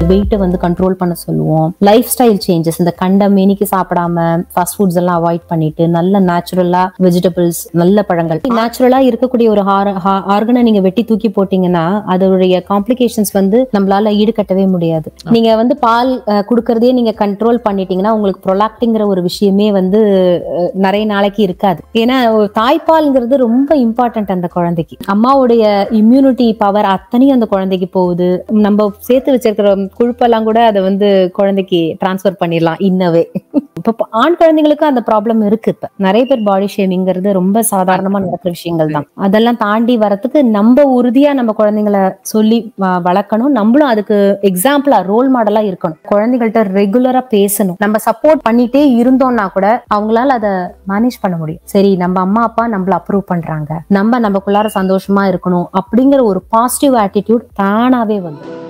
வெயிட்டை வந்து கண்ட்ரோல் பண்ண சொல்லுவோம் லைஃப் ஸ்டைல் சேஞ்சஸ் இந்த கண்ட மேனிக்கு சாப்பிடாம ஃபாஸ்ட் ஃபுட்ஸ் எல்லாம் அவாய்ட் பண்ணிட்டு நல்ல நேச்சுரலா வெஜிடபிள்ஸ் நல்ல பழங்கள் நேச்சுரலா இருக்கக்கூடிய ஒரு ஆர்கனை நீங்க வெட்டி தூக்கி போட்டீங்கன்னா அதோடைய காம்ப்ளிகேஷன்ஸ் வந்து நம்மளால ஈடுகட்டவே முடியாது நீங்க வந்து பால் அஹ், குடுக்கறதையே நீங்க கண்ட்ரோல் பண்ணிட்டீங்கன்னா உங்களுக்கு ப்ரொலாக்டிங்கிற ஒரு விஷயமே வந்து அஹ், நிறைய நாளைக்கு இருக்காது ஏன்னா ஒரு தாய்ப்பால்ங்கிறது ரொம்ப இம்பார்ட்டன்ட் அந்த குழந்தைக்கு அம்மாவுடைய இம்யூனிட்டி பவர் அத்தனையும் அந்த குழந்தைக்கு போகுது நம்ம சேர்த்து வச்சிருக்கிற கொழுப்பெல்லாம் கூட அதை வந்து குழந்தைக்கு டிரான்ஸ்ஃபர் பண்ணிடலாம் இன்னவே இப்ப ஆண் குழந்தைங்களுக்கு அந்த ப்ராப்ளம் இருக்கு இப்ப நிறைய பேர் பாடி ஷேமிங்கிறது ரொம்ப சாதாரணமா நடக்கிற விஷயங்கள் தான் அதெல்லாம் தாண்டி வரதுக்கு நம்ம உறுதியா நம்ம குழந்தைங்களை சொல்லி வ- வளர்க்கணும் நம்மளும் அதுக்கு எக்ஸாம்பிளா ரோல் மாடலா இருக்கணும் குழந்தைகள்ட்ட ரெகுலரா பேசணும் நம்ம சப்போர்ட் பண்ணிட்டே இருந்தோம்னா கூட அவங்களால அதை மேனேஜ் பண்ண முடியும் சரி நம்ம அம்மா அப்பா நம்மள அப்ரூவ் பண்றாங்க நம்ம நமக்குள்ளார சந்தோஷமா இருக்கணும் அப்படிங்கிற ஒரு பாசிட்டிவ் ஆட்டிடியூட் தானாவே வந்து